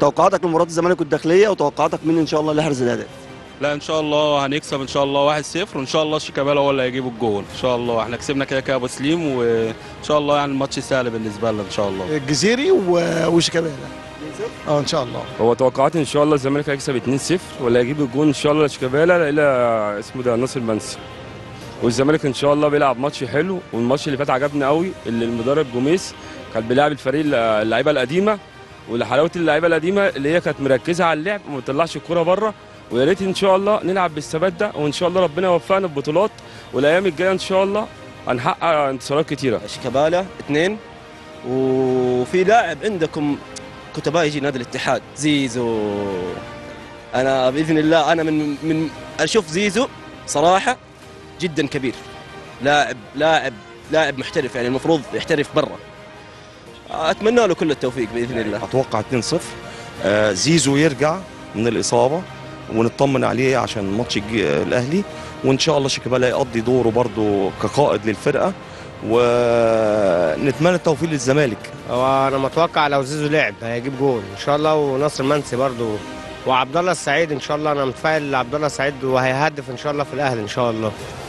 توقعاتك لمباراه الزمالك والداخليه وتوقعاتك مين ان شاء الله اللي هيحرز الاهداف لا ان شاء الله هنكسب ان شاء الله 1-0 وان شاء الله شيكابالا هو اللي هيجيب الجول ان شاء الله احنا كسبنا كده كده ابو سليم وان شاء الله يعني الماتش سهل بالنسبه لنا ان شاء الله الجزيري و- وشيكابالا اه ان شاء الله هو توقعاتي ان شاء الله الزمالك هيكسب 2-0 ولا هيجيب الجون ان شاء الله شيكابالا الى اسمه ده ناصر منسي والزمالك ان شاء الله بيلعب ماتش حلو والماتش اللي فات عجبني قوي اللي المدرب جوميز كان بيلعب الفريق اللعيبه القديمه وحلاوه اللعيبه القديمه اللي هي كانت مركزه على اللعب وما بتطلعش الكوره بره ويا ريت ان شاء الله نلعب بالثبات ده وان شاء الله ربنا يوفقنا ببطولات والايام الجايه ان شاء الله هنحقق انتصارات كتيره شيكابالا اثنين وفي لاعب عندكم كتباء يجي نادي الاتحاد زيزو انا باذن الله انا من من اشوف زيزو صراحه جدا كبير لاعب لاعب لاعب محترف يعني المفروض يحترف برا اتمنى له كل التوفيق باذن الله اتوقع 2-0 آه، زيزو يرجع من الاصابه ونطمن عليه عشان ماتش الج- الاهلي وان شاء الله شيكابالا يقضي دوره برضه كقائد للفرقه ونتمنى التوفيق للزمالك هو انا متوقع لو زيزو لعب هيجيب جول ان شاء الله وناصر منسي برضو وعبد الله السعيد ان شاء الله انا متفائل لعبد الله السعيد وهيهدف ان شاء الله في الاهلي ان شاء الله